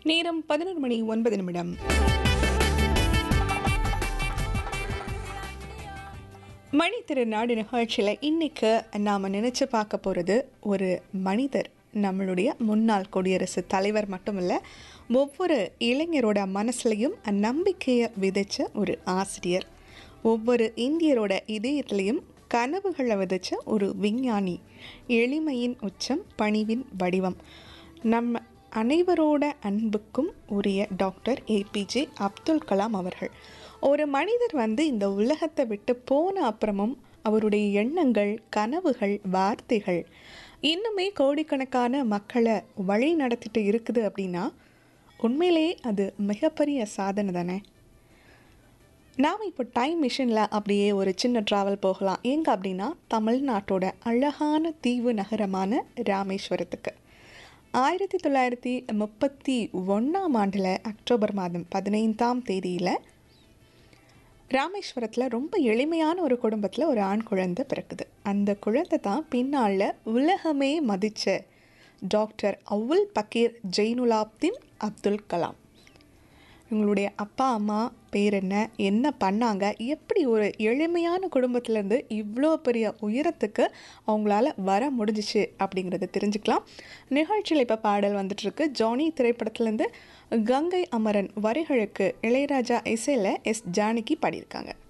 நேரம் பதினொரு மணி ஒன்பது நிமிடம் மணி திருநாடு நிகழ்ச்சியில் இன்னைக்கு நாம் நினச்சி பார்க்க போகிறது ஒரு மனிதர் நம்மளுடைய முன்னாள் குடியரசுத் தலைவர் மட்டும் இல்லை ஒவ்வொரு இளைஞரோட மனசுலையும் நம்பிக்கையை விதைச்ச ஒரு ஆசிரியர் ஒவ்வொரு இந்தியரோட இதயத்திலையும் கனவுகளை விதைச்ச ஒரு விஞ்ஞானி எளிமையின் உச்சம் பணிவின் வடிவம் நம்ம அனைவரோட அன்புக்கும் உரிய டாக்டர் ஏபிஜே அப்துல் கலாம் அவர்கள் ஒரு மனிதர் வந்து இந்த உலகத்தை விட்டு போன அப்புறமும் அவருடைய எண்ணங்கள் கனவுகள் வார்த்தைகள் இன்னுமே கோடிக்கணக்கான மக்களை வழி நடத்திட்டு இருக்குது அப்படின்னா உண்மையிலேயே அது மிகப்பெரிய சாதனை தானே நாம் இப்போ டைம் மிஷினில் அப்படியே ஒரு சின்ன ட்ராவல் போகலாம் எங்கே அப்படின்னா தமிழ்நாட்டோட அழகான தீவு நகரமான ராமேஸ்வரத்துக்கு ஆயிரத்தி தொள்ளாயிரத்தி முப்பத்தி ஒன்றாம் ஆண்டில் அக்டோபர் மாதம் பதினைந்தாம் தேதியில் ராமேஸ்வரத்தில் ரொம்ப எளிமையான ஒரு குடும்பத்தில் ஒரு ஆண் குழந்தை பிறக்குது அந்த குழந்தை தான் பின்னால் உலகமே மதித்த டாக்டர் அவுல் பக்கீர் ஜெயினுலாப்தின் அப்துல் கலாம் இவங்களுடைய அப்பா அம்மா பேர் என்ன என்ன பண்ணாங்க எப்படி ஒரு எளிமையான குடும்பத்திலேருந்து இவ்வளோ பெரிய உயரத்துக்கு அவங்களால வர முடிஞ்சிச்சு அப்படிங்கிறத தெரிஞ்சுக்கலாம் நிகழ்ச்சியில் இப்போ பாடல் வந்துட்டுருக்கு ஜானி திரைப்படத்துலேருந்து கங்கை அமரன் வரிகளுக்கு இளையராஜா இசையில் எஸ் ஜானகி பாடியிருக்காங்க